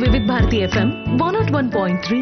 వివిధ Bharati FM one naught one point three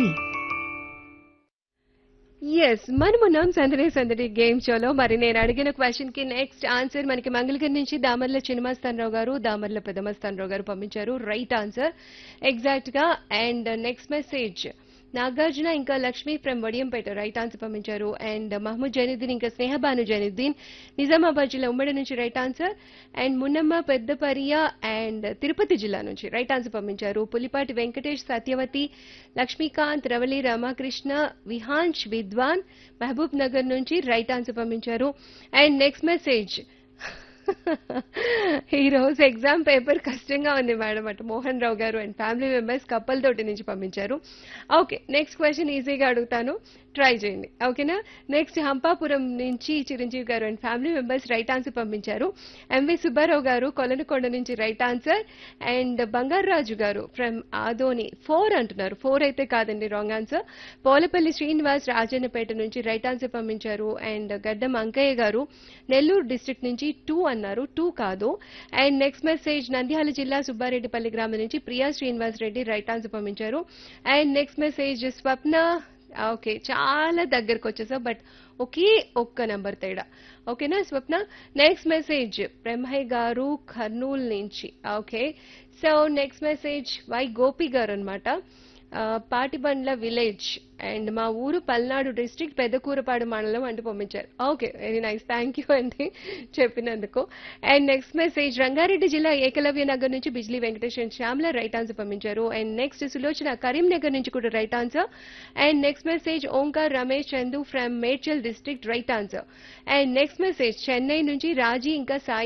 ఎస్ మనమున్నాం సందడి సందడి గేమ్ షోలో మరి నేను అడిగిన క్వశ్చన్ కి నెక్స్ట్ ఆన్సర్ మనకి మంగళగిరి నుంచి దామర్ల చిన్నమస్తానరావు గారు దామర్ల పెదమస్తానరావు గారు పంపించారు రైట్ ఆన్సర్ ఎగ్జాక్ట్ గా అండ్ నెక్స్ట్ మెసేజ్ నాగార్జున ఇంకా Lakshmi from Vadiyampeta right answer పంపించారు అండ్ మహమూద్ జైనుద్దీన్ ఇంకా స్నేహబాను జైనుద్దీన్ నిజామాబాద్ జిల్లా ఉమ్మడి నుంచి right answer and Munnamma Peddapariya and Tirupati జిల్లా నుంచి రైట్ ఆన్సర్ పంపించారు పులిపాటి వెంకటేష్ సత్యవతి లక్ష్మీకాంత్ రవలి రామకృష్ణ విహాన్ష్ విద్వాన్ మహబూబ్ నగర్ నుంచి రైట్ ఆన్సర్ పంపించారు అండ్ నెక్స్ట్ మెసేజ్ ఈ రోజు ఎగ్జామ్ పేపర్ కష్టంగా ఉంది మేడం అటు మోహన్ రావు గారు అండ్ ఫ్యామిలీ మెంబర్స్ కప్పల్ తోటి నుంచి పంపించారు ఓకే నెక్స్ట్ క్వశ్చన్ ఈజీగా అడుగుతాను ట్రై చేయండి ఓకేనా నెక్స్ట్ హంపాపురం నుంచి Chiranjeevi garu and family members right answer పంపించారు ఎంవి సుబ్బారావు గారు కొలనకొండ నుంచి right answer and Bangaraju garu from Adoni four అంటున్నారు ఫోర్ అయితే కాదండి రాంగ్ ఆన్సర్ పోలపల్లి శ్రీనివాస్ రాజన్నపేట నుంచి రైట్ ఆన్సర్ పంపించారు అండ్ గడ్డం అంకయ్య గారు నెల్లూరు డిస్ట్రిక్ట్ నుంచి టూ అన్నారు టూ కాదు అండ్ నెక్స్ట్ మెసేజ్ నంద్యాల జిల్లా సుబ్బారెడ్డిపల్లి గ్రామం నుంచి ప్రియా శ్రీనివాస్ రెడ్డి రైట్ ఆన్సర్ పంపించారు and next message Swapna okay చాలా దగ్గరకు వచ్చేసా బట్ ఒకే ఒక్క నెంబర్ తేడా ఓకేనా స్వప్న నెక్స్ట్ మెసేజ్ బ్రహ్మయ్య గారు కర్నూలు నుంచి okay so next message Y Gopi garu అనమాట పాటిబండ్ల విలేజ్ అండ్ మా ఊరు పల్నాడు డిస్ట్రిక్ట్ పెద్దకూరపాడు మండలం అంటూ పంపించారు okay very nice thank you అండి చెప్పినందుకు అండ్ నెక్స్ట్ మెసేజ్ రంగారెడ్డి జిల్లా ఏకలవ్య నగర్ నుంచి Bijli Venkatesh and Shyamala right answer పంపించారు అండ్ నెక్స్ట్ సులోచన కరీంనగర్ నుంచి కూడా right answer and next message Omkar Ramesh Chandu from Medchal district right answer and next message Chennai నుంచి రాజీ ఇంకా సాయి